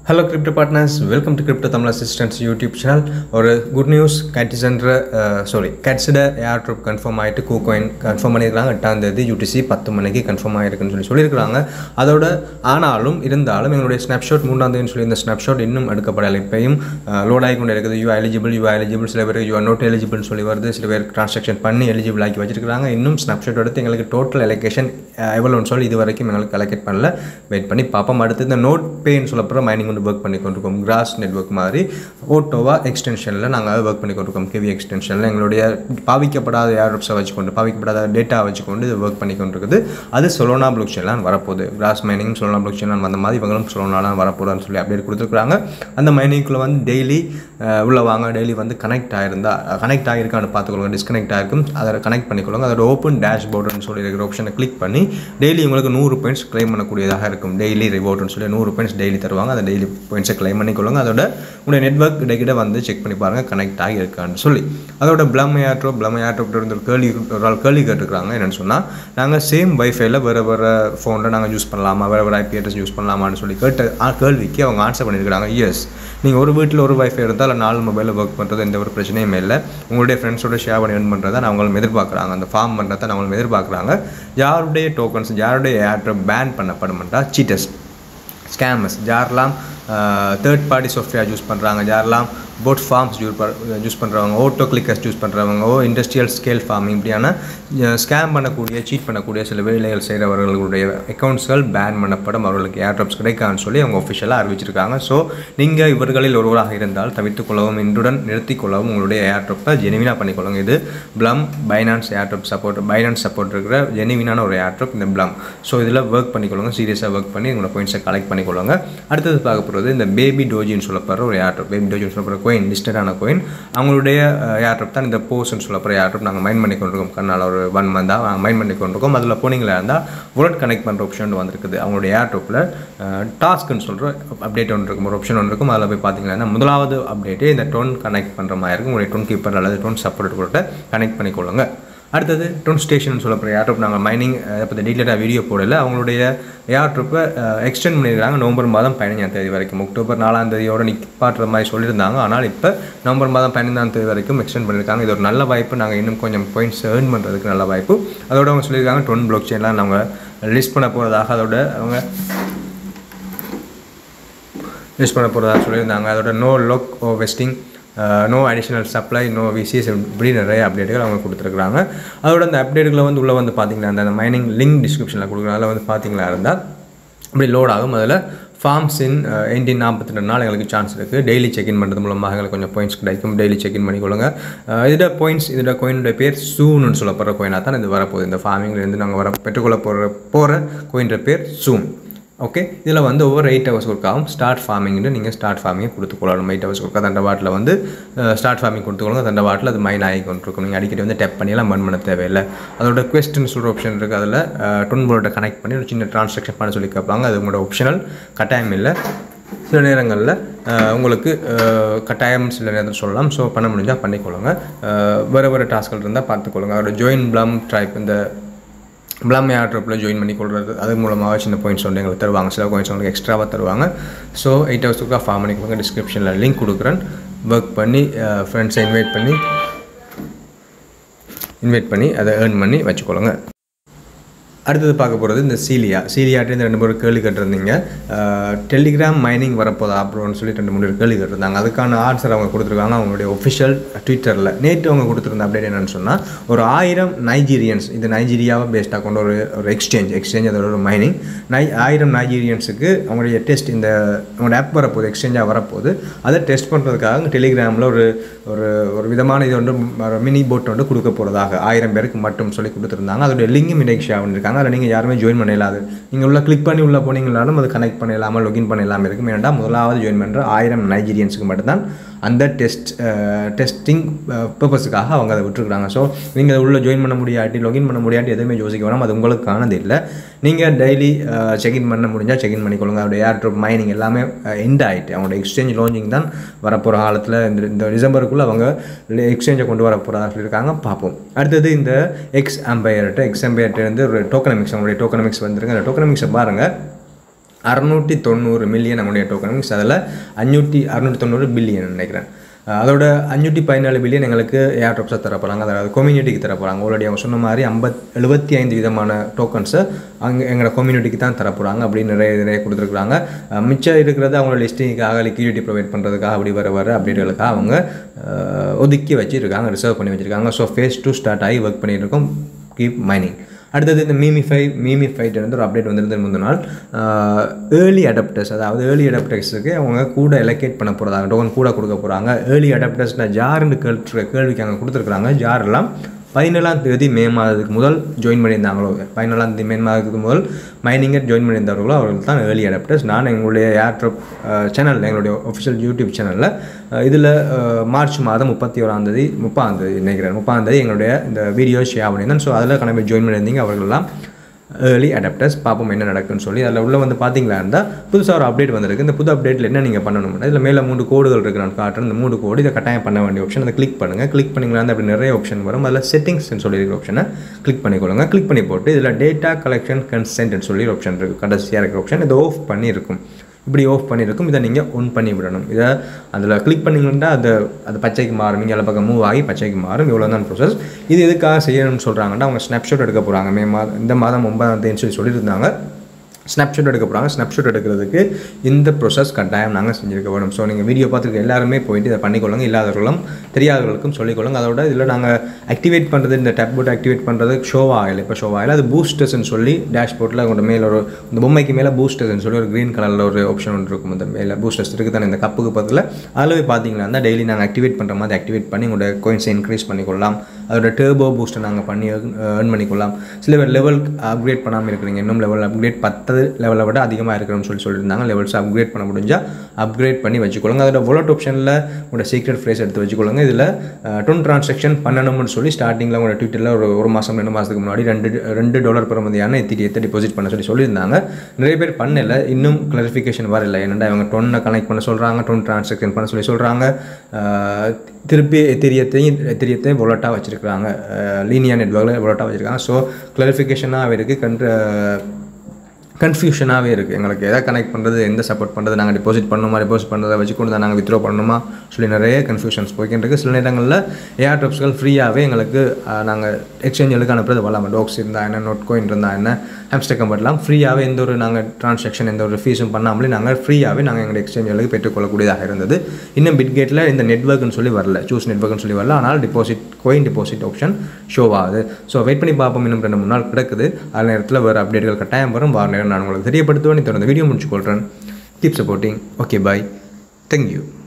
hello crypto partners welcome to crypto Tamil assistance YouTube channel ஒரு good news கேட்டிசன்ற sorry கேட்ஸிட airdrop confirm ஆகிட்டு கூ காயின் கன்ஃபார்ம் பண்ணியிருக்காங்க எட்டாம் தேதி யூடிசி பத்து மணிக்கு கன்ஃபார்ம் ஆகிருக்குன்னு சொல்லி சொல்லியிருக்காங்க அதோட ஆனாலும் இருந்தாலும் எங்களுடைய ஸ்னாப்ஷாட் மூன்றாம் தேதி சொல்லி இந்த ஸ்னாப்ஷாட் இன்னும் எடுக்கப்படலை இப்பயும் லோட் ஆகி கொண்டு இருக்குது யூ எலிஜிபிள் யூ எலிஜிபிள் சில பேர் யூ ஆர் நோட் எலிஜிபிள்னு சொல்லி வருது சில பேர் ட்ரான்சாக்ஷன் பண்ணி எலிஜிபிள் ஆக்கி வச்சிருக்காங்க இன்னும் ஸ்னாப்ஷாட் எடுத்து எங்களுக்கு டோட்டல் எலெக்ஷன் எவ்வளோன்னு சொல்லி இது வரைக்கும் எங்களுக்கு அலோகேட் பண்ணல வெயிட் பண்ணி பார்ப்போம் அடுத்து இந்த நோட் பேன்னு சொல்லப்போ மைனிங் வந்து ஒர்க் பண்ணி கொண்டிருக்கோம் கிராஸ் நெட்ஒர்க் மாதிரி ஓட்டோவா எக்ஸ்டென்ஷனில் நாங்கள் ஒர்க் பண்ணி கொண்டிருக்கோம் கேவி எக்ஸ்டென்ஷனில் எங்களுடைய பாவிக்கப்படாத ஏர்ட்ஸை வச்சுக்கொண்டு பாவிக்கப்படாத டேட்டா வச்சுக்கொண்டு இது ஒர்க் பண்ணி கொண்டிருக்குது அது சொலோனா பிளாக்செயின்லாம் வரப்போகுது கிராஸ் மைனிங் சொலோனா பிளாக்செயின்லாம் வந்த மாதிரி இவங்களும் சொலோனாலாம் வரப்போகுதுன்னு சொல்லி அப்டேட் கொடுத்துருக்காங்க அந்த மைனிங்குள்ளே வந்து டெய்லி உள்ள வாங்க டெய்லி வந்து கனெக்ட் ஆகிருந்தா கனெக்ட் ஆகிருக்கான்னு பார்த்துக்கொள்ளுங்க டிஸ்கனெக்ட் ஆகிருக்கும் அதை கனெக்ட் பண்ணிக்கொள்ளுங்க அதோட ஓப்பன் டேஷ்போர்டுன்னு சொல்லி இருக்கிற ஆப்ஷனை கிளிக் பண்ணி டெய்லி உங்களுக்கு நூறு பாயிண்ட்ஸ் கிளைம் பண்ணக்கூடியதாக இருக்கும் டெய்லி ரிவார்டுன்னு சொல்லி நூறு பாயிண்ட்ஸ் டெய்லி தருவாங்க அந்த டெய்லி பாயிண்ட்ஸை கிளைம் பண்ணிக்கொள்ளுங்க அதோட உங்களுடைய நெட்ஒர்க் இடைக்கிட்ட வந்து செக் பண்ணி பாருங்கள் கனெக்ட் ஆகி இருக்கான்னு சொல்லி அதோட பிளம் ஏட்ரோ பிளம் ஏட்ரோப்ட இருந்து ஒரு கேள்வி ஒரு ஆள் கேள்வி கேட்டுருக்காங்க என்னென்னு சொன்னால் நாங்கள் சேம் வைஃபைல வேறு வேறு ஃபோனில் நாங்கள் யூஸ் பண்ணலாமா வேறு வேறு ஐபி அட்ரஸ் யூஸ் பண்ணலாமான்னு சொல்லி கேட்ட கேள்விக்கு அவங்க ஆன்சர் பண்ணியிருக்காங்க எஸ் நீங்கள் ஒரு வீட்டில் ஒரு வைஃபை இருந்தால் இல்லை நாலு மொபைலில் ஒர்க் பண்ணுறது எந்த ஒரு பிரச்சனையுமே இல்லை உங்களுடைய ஃப்ரெண்ட்ஸோட ஷேர் பண்ணி earn பண்ணுறதை அவங்களும் எதிர்பார்க்குறாங்க அந்த ஃபார்ம் பண்ணுறதை அவங்களும் எதிர்பார்க்குறாங்க யாருடைய டோக்கன்ஸ் யாருடைய ஏட்ரோ பேன் பண்ணப்படுமெண்டா சீட்டஸ் ஸ்கேமர்ஸ் யாரெல்லாம் தேர்ட் பார்ட்டி சாஃப்ட்வேர் யூஸ் பண்ணுறாங்க யாரெல்லாம் போட் ஃபார்ம்ஸ் யூஸ் யூஸ் பண்ணுறவங்க ஓட்டோ கிளிக்கர்ஸ் யூஸ் பண்ணுறவங்க ஓ இண்டஸ்ட்ரியல் ஸ்கேல் ஃபார்மிங் இப்படியான ஸ்கேம் பண்ணக்கூடிய சீட் பண்ணக்கூடிய சில வேலைகள் செய்கிறவர்களுடைய அக்கௌண்ட்ஸ்கள் பேன் பண்ணப்படும் அவர்களுக்கு ஏர்ட்ராப்ஸ் கிடைக்கான்னு சொல்லி அவங்க ஒஃபிஷியலாக அறிவிச்சிருக்காங்க ஸோ நீங்கள் இவர்களில் ஒருவராக இருந்தால் தவிர்த்து கொள்ளவும் இன்றுடன் நிறுத்தி கொள்ளவும் உங்களுடைய ஏர்ட்ராப்பை ஜெனிவினாக பண்ணிக்கொள்ளுங்க இது ப்ளம் Binance airdrop support Binance support இருக்கிற ஜெனிவினான ஒரு ஏர்ட்ராப் இந்த ப்ளம் ஸோ இதில் ஒர்க் பண்ணிக்கொள்ளுங்க சீரியஸாக ஒர்க் பண்ணி உங்களோட பாயிண்ட்ஸை கலெக்ட் பண்ணிக்கொள்ளுங்க அடுத்தது பார்க்க போகிறது இந்த பேபி டோஜின்னு சொல்லப்படுற ஒரு ஏர்ட்ராப் பேபி டோஜின்னு சொல்லப்படுற கோயின் லிஸ்டடான கோயின் அவங்களுடைய ஏர்ட்ராப் தான் இந்த போஸ்ன்னு சொல்லப்படுற ஏர்ட்ராப் நாங்கள் மைண்ட் பண்ணி கொண்டிருக்கோம் கண்ணால் ஒரு ஒன் மந்தாக நாங்கள் மைண்ட் பண்ணி கொண்டிருக்கோம் அதில் போனீங்களா இருந்தால் புல்லட் கனெக்ட் பண்ணுற ஆப்ஷன் வந்திருக்குது அவங்களுடைய ஏர்ட்ராப்பில் டாஸ்க்குன்னு சொல்கிற அப்டேட் ஒன்று இருக்கும் ஒரு ஆப்ஷன் ஒன்று இருக்கும் அதில் போய் பார்த்தீங்கன்னா முதலாவது அப்டேட்டே இந்த டோன் கனெக்ட் பண்ணுற மாதிரி இருக்கும் உங்களுடைய டோன் கீப்பர் அல்லது டோன் சப்போர்ட் கூட கனெக்ட் பண்ணிக்கொள்ளுங்க அடுத்தது டொன் ஸ்டேஷன் சொல்லப்படுற ஏர்ட்ரூப் நாங்கள் மைனிங் பற்றி டீட்டெயிலாக வீடியோ போடல அவங்களுடைய ஏர்ட்ரூப்பை எக்ஸ்டெண்ட் பண்ணியிருக்காங்க நவம்பர் மாதம் பதினஞ்சாம் தேதி வரைக்கும் அக்டோபர் நாலாம் தேதியோட நிற்பாட்டுற மாதிரி சொல்லியிருந்தாங்க ஆனால் இப்போ நவம்பர் மாதம் பதினைந்தாம் தேதி வரைக்கும் எக்ஸ்டெண்ட் பண்ணியிருக்காங்க இது ஒரு நல்ல வாய்ப்பு நாங்கள் இன்னும் கொஞ்சம் பாயிண்ட்ஸ் ஏர்ன் பண்ணுறதுக்கு நல்ல வாய்ப்பு அதோட அவங்க சொல்லியிருக்காங்க டொன் பிளாக் செயின்லாம் நாங்கள் லிஸ்ட் பண்ண போகிறதாக அதோட அவங்க லிஸ்ட் பண்ண போகிறதாக சொல்லியிருந்தாங்க அதோட நோ லோக் ஓ vesting no additional supply no VCs இப்படி நிறைய அப்டேட்டுகள் அவங்க கொடுத்துருக்குறாங்க அதோட அந்த அப்டேட்டுகளை வந்து உள்ளே வந்து பார்த்தீங்களா அந்த மைனிங் லிங்க் டிஸ்கிரிப்ஷனில் கொடுக்குறோம் அதில் வந்து பார்த்தீங்களா இருந்தால் இப்படி லோட் ஆகும் அதில் ஃபார்ம்ஸ் இன் எயிட்டீன் நாற்பத்தி ரெண்டு நாள் எங்களுக்கு சான்ஸ் இருக்குது டெய்லி செக்இன் பண்ணுறது மூலமாக எங்களுக்கு கொஞ்சம் பாயிண்ட்ஸ் கிடைக்கும் டெய்லி செக்இன் பண்ணிக்கொள்ளுங்க இதோட பாயிண்ட்ஸ் இதோட கோயினுடைய பேர் சூன்னு சொல்லப்படுற கோயினாக தான் இது வரப்போகுது இந்த ஃபார்மிங்லேருந்து நாங்கள் வர பெற்றுக்கொள்ள போகிற போகிற கோயின்ற பேர் சூன் ஓகே இதில் வந்து ஒவ்வொரு எயிட் ஹவர்ஸ் ஒர்க்காகும் ஸ்டார்ட் ஃபார்மிங்னு நீங்கள் ஸ்டார்ட் ஃபார்மிங்கை கொடுத்துக்கொள்ளணும் எயிட் ஹவர்ஸ் ஒர்க்காக தண்ட வாட்டில் வந்து ஸ்டார்ட் ஃபார்மிங் கொடுத்துக்கொள்ளுங்க தண்ட வாட்டில் அது மைன் ஆகி கொண்டிருக்கும் நீங்கள் அடிக்கடி வந்து டெப் பண்ணியெல்லாம் பர்ன் பண்ண தேவையில்லை அதோட கொஸ்டின் சொல்கிற ஆப்ஷன் இருக்குது அதில் டொன் போர்டை கனெக்ட் பண்ணி ஒரு சின்ன ட்ரான்சாக்ஷன் பண்ண சொல்லி கேட்பாங்க அது உங்களோட ஆப்ஷனல் கட்டாயம் இல்லை சில நேரங்களில் உங்களுக்கு கட்டாயம் சில நேரத்தில் சொல்லலாம் ஸோ பண்ண முடிஞ்சால் பண்ணிக்கொள்ளுங்க வேறு வேறு டாஸ்கள் இருந்தால் பார்த்துக்கொள்ளுங்க அதோட ஜாயின் ப்ளம் ட்ரைப் இந்த பிளாம் ஏர்ட்ரப்பில் ஜாயின் பண்ணி கொள்வது அது மூலமாக சின்ன பாயிண்ட்ஸ் வந்து எங்களுக்கு தருவாங்க சில பாயிண்ட்ஸ் உங்களுக்கு எக்ஸ்ட்ராவாக தருவாங்க ஸோ எயிட் ஹவர்ஸுக்கு ஃபார்ம் பண்ணி கொடுங்க டிஸ்கிரிப்ஷனில் லிங்க் கொடுக்குறேன் ஒர்க் பண்ணி ஃப்ரெண்ட்ஸை இன்வைட் பண்ணி இன்வைட் பண்ணி அதை ஏர்ன் பண்ணி வச்சுக்கொள்ளுங்க அடுத்தது பார்க்க போகிறது இந்த சீலியா சீலியாட்டு இந்த ரெண்டு மூணு கேள்வி கேட்டிருந்தீங்க டெலிகிராம் மைனிங் வரப்போதா அப்படின்னு சொல்லி ரெண்டு மூணு கேள்வி கேட்டிருந்தாங்க அதுக்கான ஆன்சர் அவங்க கொடுத்துருக்காங்க அவங்களுடைய ஒஃபிஷியல் ட்விட்டரில் நேற்று அவங்க கொடுத்துருந்த அப்டேட் என்னென்னு சொன்னால் ஒரு ஆயிரம் நைஜீரியன்ஸ் இது நைஜீரியாவை பேஸ்டாக கொண்ட ஒரு ஒரு எக்ஸ்சேஞ்ச் எக்ஸ்சேஞ்ச் அதோட ஒரு மைனிங் நை ஆயிரம் நைஜீரியன்ஸுக்கு அவங்களுடைய டெஸ்ட் இந்த அவங்களோட ஆப் வரப்போகுது எக்ஸ்சேஞ்சாக வரப்போகுது அதை டெஸ்ட் பண்ணுறதுக்காக டெலிகிராமில் ஒரு ஒரு ஒரு விதமான இது ஒன்று மினி போட் ஒன்று கொடுக்க போகிறதாக ஆயிரம் பேருக்கு மட்டும் சொல்லி கொடுத்துருந்தாங்க அதோடைய லிங்கும் இன்றைக்கு ஷேர் பண்ணியிருக்காங்க இருக்காங்க அதில் நீங்கள் யாருமே ஜாயின் பண்ணிடலாது நீங்கள் உள்ள கிளிக் பண்ணி உள்ளே போனீங்களாலும் அது கனெக்ட் பண்ணிடலாமல் லாகின் பண்ணிடலாமல் இருக்கும் ஏன்னா முதலாவது ஜாயின் பண்ணுற ஆயிரம் நைஜீரியன்ஸுக்கு மட்டும்தான் அந்த டெஸ்ட் டெஸ்டிங் பர்பஸுக்காக அவங்க அதை விட்டுருக்குறாங்க ஸோ நீங்கள் உள்ளே ஜாயின் பண்ண முடியாட்டி லாகின் பண்ண முடியாட்டி எதுவுமே யோசிக்க வேணாம் அது உங்களுக்கானது இல்லை நீங்கள் டெய்லி செக்இன் பண்ண முடிஞ்சால் செக்இன் பண்ணிக்கொள்ளுங்க அவருடைய ஏர்ட்ரோப் மைனிங் எல்லாமே எண்ட் ஆகிட்டு அவங்களோட எக்ஸ்சேஞ்ச் லான்ச்சிங் தான் வரப்போகிற காலத்தில் இந்த இந்த டிசம்பருக்குள்ளே அவங்க எக்ஸ்சேஞ்சை கொண்டு வர போகிறதா சொல்லியிருக்காங்க பார்ப்போம் அடுத்தது இந்த எக்ஸ் அம்பையர்கிட்ட எக்ஸ் அம்பையர்கிட்ட இருந்து ஒரு டோக்கனமிக்ஸ் அவங்களுடைய டோக்கனமிக்ஸ் வந்துருங்க அந்த டோக்கனமிக்ஸை பாருங்கள் அறநூற்றி தொண்ணூறு மில்லியன் நம்முடைய டோக்கன் மீன்ஸ் அதில் அஞ்சூற்றி அறுநூற்றி தொண்ணூறு பில்லியன் நினைக்கிறேன் அஹ் அதோட அஞ்சூற்றி பதினாலு பில்லியன் எங்களுக்கு ஏர் ட்ராப்ஸாக தர போகிறாங்க அதாவது கம்யூனிட்டிக்கு தர போகிறாங்க ஆல்ரெடி அவங்க சொன்ன மாதிரி ஐம்பத் எழுபத்தி ஐந்து விதமான டோக்கன்ஸை அங்கே எங்களோட கம்யூனிட்டிக்கு தான் தர போகிறாங்க அப்படின்னு நிறைய நிறைய கொடுத்துருக்குறாங்க அஹ் மிச்சம் இருக்கிறது அவங்களோட லிஸ்டிங்காக லிக்விடிட்டி ப்ரொவைட் பண்ணுறதுக்காக அப்படி வர வர அப்டேட்டுகளுக்காக அவங்க அஹ், ஒதுக்கி வச்சுருக்காங்க ரிசர்வ் பண்ணி வச்சுருக்காங்க ஸோ ஃபேஸ் டூ ஸ்டார்ட் ஆகி ஒர்க் பண்ணிட்டு இருக்கோம் கீப் மைனிங் அடுத்தது இந்த மீமிஃபை மீமிஃபைட் வந்து ஒரு அப்டேட் வந்திருந்த முந்தின நாள் ஏர்லி அடாப்டர்ஸ் அதாவது ஏர்லி அடாப்டர்ஸுக்கு அவங்க கூட எலோகேட் பண்ண போகிறதாங்க டோக்கன் கூட கொடுக்க போகிறாங்க ஏர்லி அடாப்டர்ஸ்னா ஜாருன்னு கேள்வி கேள்விக்கு அங்கே கொடுத்துருக்குறாங்க ஜாரெல்லாம் பதினேழாம் தேதி மே மாதத்துக்கு முதல் ஜாயின் பண்ணியிருந்தாங்களோ பதினேழாம் தேதி மே மாதத்துக்கு முதல் மைனிங்கை ஜாயின் பண்ணியிருந்தவர்களோ அவர்கள் தான் ஏர்லி அடாப்டர்ஸ் நான் எங்களுடைய ஏர்ட்ரப் சேனலில் எங்களுடைய ஒஃபிஷியல் யூடியூப் சேனலில் இதில் மார்ச் மாதம் முப்பத்தி ஓராம் தேதி முப்பாம் தேதி நினைக்கிறேன் முப்பாம் தேதி எங்களுடைய இந்த வீடியோ ஷேர் பண்ணியிருந்தேன் ஸோ அதில் கணக்கு ஜாயின் பண்ணியிருந்தீங்க அவர்கள்லாம் ஏர்லி அடாப்டர்ஸ் பார்ப்போம் என்ன நடக்குன்னு சொல்லி அதில் உள்ள வந்து பார்த்தீங்களா இருந்தால் புதுசாக ஒரு அப்டேட் வந்திருக்கு இந்த புது அப்டேட்டில் என்ன நீங்கள் பண்ணணும்னா இதில் மேலே மூணு கோடுகள் இருக்கு நான் காட்டுறேன் இந்த மூணு கோடு இதை கட்டாயம் பண்ண வேண்டிய ஆப்ஷன் அதை கிளிக் பண்ணுங்கள் கிளிக் பண்ணிங்களா அப்படி நிறைய ஆப்ஷன் வரும் அதில் செட்டிங்ஸ்னு சொல்லியிருக்கிற ஆப்ஷனை கிளிக் பண்ணிக்கொள்ளுங்க கிளிக் பண்ணி போட்டு இதில் டேட்டா கலெக்ஷன் கன்சென்ட்னு சொல்லி ஒரு ஆப்ஷன் இருக்குது கடைசியாக இருக்கிற ஆப்ஷன் இதை ஆஃப் பண்ணி இருக்கும் இப்படி ஆஃப் பண்ணியிருக்கும் இதை நீங்கள் ஒன் பண்ணி விடணும் இதை அதில் கிளிக் பண்ணிங்கன்னா அது அது பச்சைக்கு மாறும் இங்கே பக்கம் மூவ் ஆகி பச்சைக்கு மாறும் இவ்வளோ தான் ப்ரோசஸ் இது எதுக்காக செய்யணும்னு சொல்கிறாங்கன்னா அவங்க ஸ்னாப்ஷாட் எடுக்க போகிறாங்க மே மாதம் இந்த மாதம் ஒன்பதாம் தேதின்னு சொல்லி சொல்லியிருந்தாங்க ஸ்னாப்ஷாட் எடுக்க போகிறாங்க ஸ்னாப்ஷாட் எடுக்கிறதுக்கு இந்த ப்ரோசஸ் கட்டாயம் நாங்கள் செஞ்சுருக்க வேணும் ஸோ நீங்கள் வீடியோ பார்த்துருக்க எல்லாருமே போயிட்டு இதை பண்ணிக்கொள்ளுங்க இல்லாதவர்களும் தெரியாதவர்களுக்கும் சொல்லிக்கொள்ளுங்க அதோட இதில் நாங்கள் ஆக்டிவேட் பண்ணுறது இந்த டேப் போட்டு ஆக்டிவேட் பண்ணுறது ஷோ ஆகலை இப்போ ஷோ ஆகலை அது பூஸ்டர்ஸ்னு சொல்லி டேஷ்போர்ட்டில் உங்களோட மேலே ஒரு இந்த பொம்மைக்கு மேலே பூஸ்டர்ஸ்னு சொல்லி ஒரு க்ரீன் கலரில் ஒரு ஆப்ஷன் ஒன்று இருக்கும் இந்த மேலே பூஸ்டர்ஸ் இருக்குது தானே இந்த கப்புக்கு பக்கத்தில் அதில் போய் பார்த்தீங்கன்னா டெய்லி நாங்கள் ஆக்டிவேட் பண்ணுற மாதிரி ஆக்டிவேட் பண்ணி உங்களோட கோயின்ஸை இன்க்ரீஸ் பண்ணிக்கொள்ளலாம் அதோட டேர்போ பூஸ்ட்டை நாங்கள் பண்ணி ஏர்ன் பண்ணிக்கொள்ளலாம் சில பேர் லெவல் அப்கிரேட் பண்ணாமல் இருக்கிறீங்க இன்னும் லெவல் அப்கிரேட் பத்து லெவலை விட அதிகமாக இருக்கணும்னு சொல்லி சொல்லியிருந்தாங்க லெவல்ஸ் அப்கிரேட் பண்ண முடிஞ்சால் அப்கிரேட் பண்ணி வச்சுக்கொள்ளுங்க அதோட wallet ஆப்ஷனில் உங்களோட சீக்ரெட் ஃப்ரேஸ் எடுத்து வச்சுக்கொள்ளுங்க இதில் டொன் ட்ரான்சாக்ஷன் பண்ணணும்னு சொல்லி ஸ்டார்டிங்கில் உங்களோட ட்விட்டரில் ஒரு ஒரு மாதம் ரெண்டு மாதத்துக்கு முன்னாடி ரெண்டு ரெண்டு டாலர் பெறுமதியான எத்திரியத்தை டிபாசிட் பண்ண சொல்லி சொல்லியிருந்தாங்க நிறைய பேர் பண்ணல இன்னும் கிளாரிஃபிகேஷன் வரல என்னடா இவங்க டொன்னை கனெக்ட் பண்ண சொல்கிறாங்க டொன் ட்ரான்சாக்ஷன் பண்ண சொல்லி சொல்கிறாங்க திருப்பி எத்திரியத்தையும் எத்திரியத்தையும் வொலட்டாக வச்சுருக்காங்க லீனியா நெட்ஒர்க்கில் வொலட்டாக வச்சுருக்காங்க ஸோ கிளாரிஃபிகேஷனாக இருக்குது கண்ட்ர கன்ஃபியூஷனாகவே இருக்குது எங்களுக்கு எதை கனெக்ட் பண்ணுறது எந்த சப்போர்ட் பண்ணுறது நாங்கள் டிபாசிட் பண்ணணுமா டிபாசிட் பண்ணுறதை வச்சுக்கொண்டு தான் நாங்கள் வித்ரோ பண்ணணுமா சொல்லி நிறைய கன்ஃபியூஷன்ஸ் போய்க்கிட்டு இருக்கு சில நேரங்களில் ஏர் ட்ராப்ஸ்கள் ஃப்ரீயாகவே எங்களுக்கு நாங்கள் எக்ஸ்சேஞ்சுகளுக்கு அனுப்புறது வரலாம் டோக்ஸ் இருந்தால் என்ன நோட் கோயின் இருந்தால் என்ன ஹாம்ஸ்டர் கம்பெனிலாம் ஃப்ரீயாகவே எந்த ஒரு நாங்கள் ட்ரான்சாக்ஷன் எந்த ஒரு ஃபீஸும் பண்ணாமலே நாங்கள் ஃப்ரீயாகவே நாங்கள் எங்கள் எக்ஸ்சேஞ்சுகளுக்கு பெற்றுக்கொள்ளக்கூடியதாக இருந்தது இன்னும் பிட்கேட்டில் இந்த நெட்ஒர்க்னு சொல்லி வரல சூஸ் நெட்ஒர்க்னு சொல்லி வரல ஆனால் deposit coin deposit option show ஆகுது ஸோ வெயிட் பண்ணி பார்ப்போம் இன்னும் ரெண்டு மூணு நாள் கிடக்குது அது நேரத்தில் வேறு அப்டேட்கள் கட்டாயம் வரும் வார நேரம் நான் உங்களுக்கு தெரியப்படுத்துவேன் தொடர்ந்து வீடியோ முடிச்சுக்கொள்கிறேன் keep supporting okay bye thank you